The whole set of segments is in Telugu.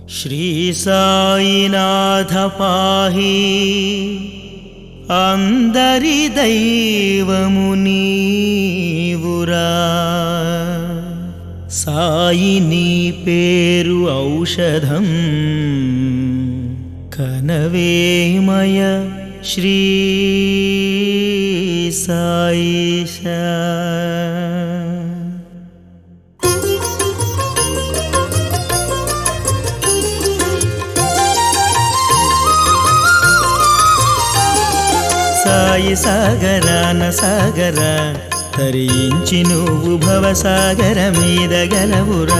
శ్రీ సాయినాథ పాహి అందరి దైవము నీవురా సాయి నీ పేరు ఔషధం కనవేమయ శ్రీ సాయిషా సాయి సాగరాన సాగర తరించి నువ్వు భవసాగర మీద గలవురా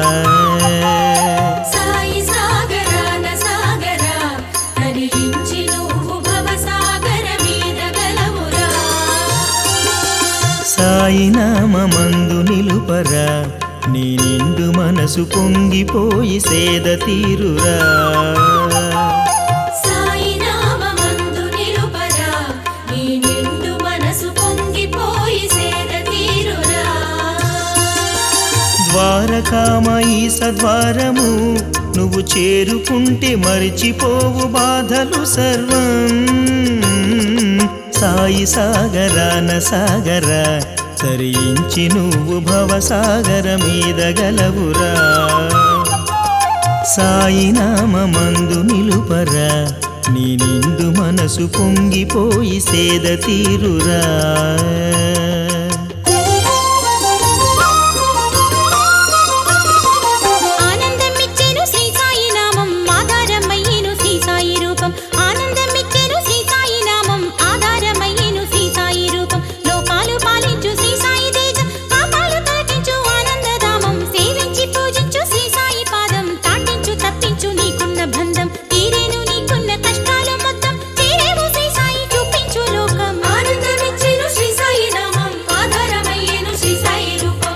సాయి సాగరాన సాగర తరించి నువ్వు భవసాగర మీద గలవురా సాయి నామందు నిలుపరా నీ నిండు మనసు పొంగిపోయి సేద తీరురా సాయి నామమందు నిలుపరా నీ నిండు మనసు పొంగిపోయి సేద తీరురా ద్వారకామయి సద్వారము నువ్వు చేరుకుంటే మరిచిపోవు బాధలు సర్వం సాయి సాగరాన సాగర తరించి నువ్వు భవసాగర మీద గలవురా సాయి నామందు నిలుపరా నీ నిండు మనసు పొంగిపోయి సేద తీరురా ఆనందమిచ్చెను శ్రీ సాయి నామం ఆధారమయ్యేను శ్రీ సాయి రూపం ఆనందమిచ్చెను శ్రీ సాయి నామం ఆధారమయ్యేను శ్రీ సాయి రూపం లోకాలు పాలించు శ్రీ సాయి తేజం పాపాలు తొలగించు ఆనందధామం సేవించి పూజించు శ్రీ సాయి పాదం తాటించు తప్పించు నీకున్న బంధం తీరేను నీకున్న కష్టాలు మొత్తం చేరేవు శ్రీ సాయి చూపించు లోకం ఆనందమిచ్చెను శ్రీ సాయి నామం ఆధారమయ్యేను శ్రీ సాయి రూపం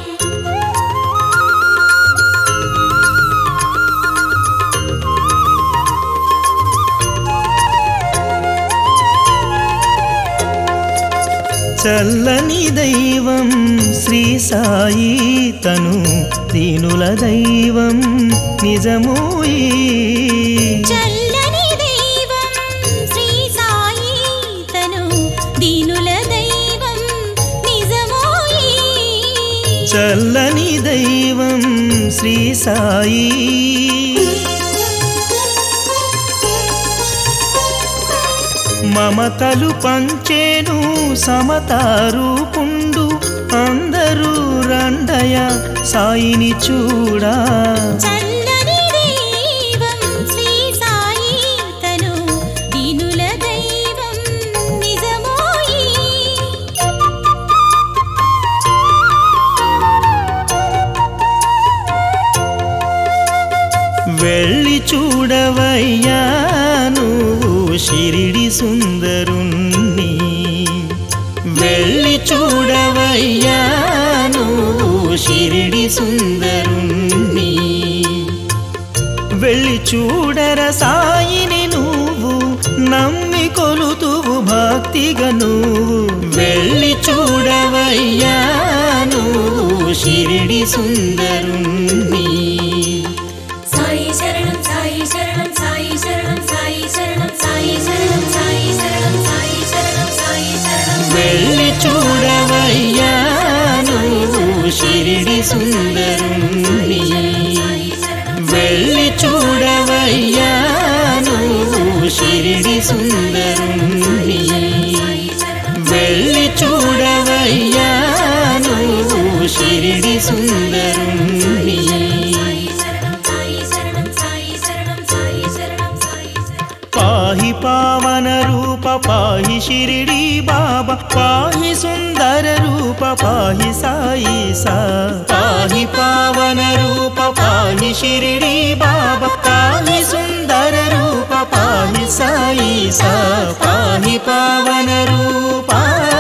చల్లని దైవం శ్రీ సాయి తను దీనుల దైవం నిజమోయి చల్లని దైవం శ్రీ సాయి తను దీనుల దైవం నిజమోయి చల్లని దైవం శ్రీ సాయి మమతలు పంచేను సమతారూపుండు అందరూ రండయ సాయిని చూడా చల్లని దైవం శ్రీ సాయి తను దీనుల దైవం నిజమోయి వెళ్ళి చూడవయ్యా నువ్వు షిరిడి సుందరుణ్ణి వెళ్ళి చూడవయ్యా నువ్వు షిరిడి సుందరుణ్ణి వెళ్ళి చూడర సాయిని నువ్వు నమ్మి కొలుతువు భక్తిగా నువ్వు వెళ్ళి చూడవయ్యా నువ్వు షిరిడి సుందరుణ్ణి సాయి శరణం సాయి శరణం సాయి శరణం సాయి శరణం సాయి శరణం సాయి శరణం సాయి శరణం సాయి శరణం వెళ్ళి చూడవయ్యా నువ్వు షిరిడి సుందరుణ్ణి వెళ్ళి చూడవయ్యా నువ్వు షిరిడి సుందరుణ్ణి వెళ్ళి చూడవయ్యా నువ్వు షిరిడి సుందరుణ్ణి సాయి శరణం సాయి శరణం సాయి శరణం సాయి శరణం పాహి పావన రూప పాహి షిరిడి బాబా పాహి సుందర రూప పాహి సాయి సా పాహి పావన రూప పాహి షిరిడి బాబా పాహి సుందర రూప పాహి సాయి సా పాహి పావన రూప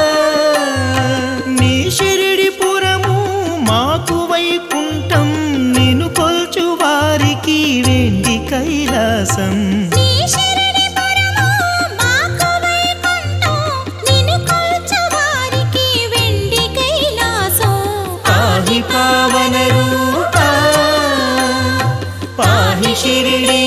నీ షిరిడి పురము మాకు వైకుంఠం నిన్ను కొల్చు వారికి వెండి కైలాసం నీ శరణి పరమా మాకు వైకుంఠం నిన్ను కొల్చు వారికి వెండి కైలాసం పాహి పావన రూప పాహి పాహి షిరిడి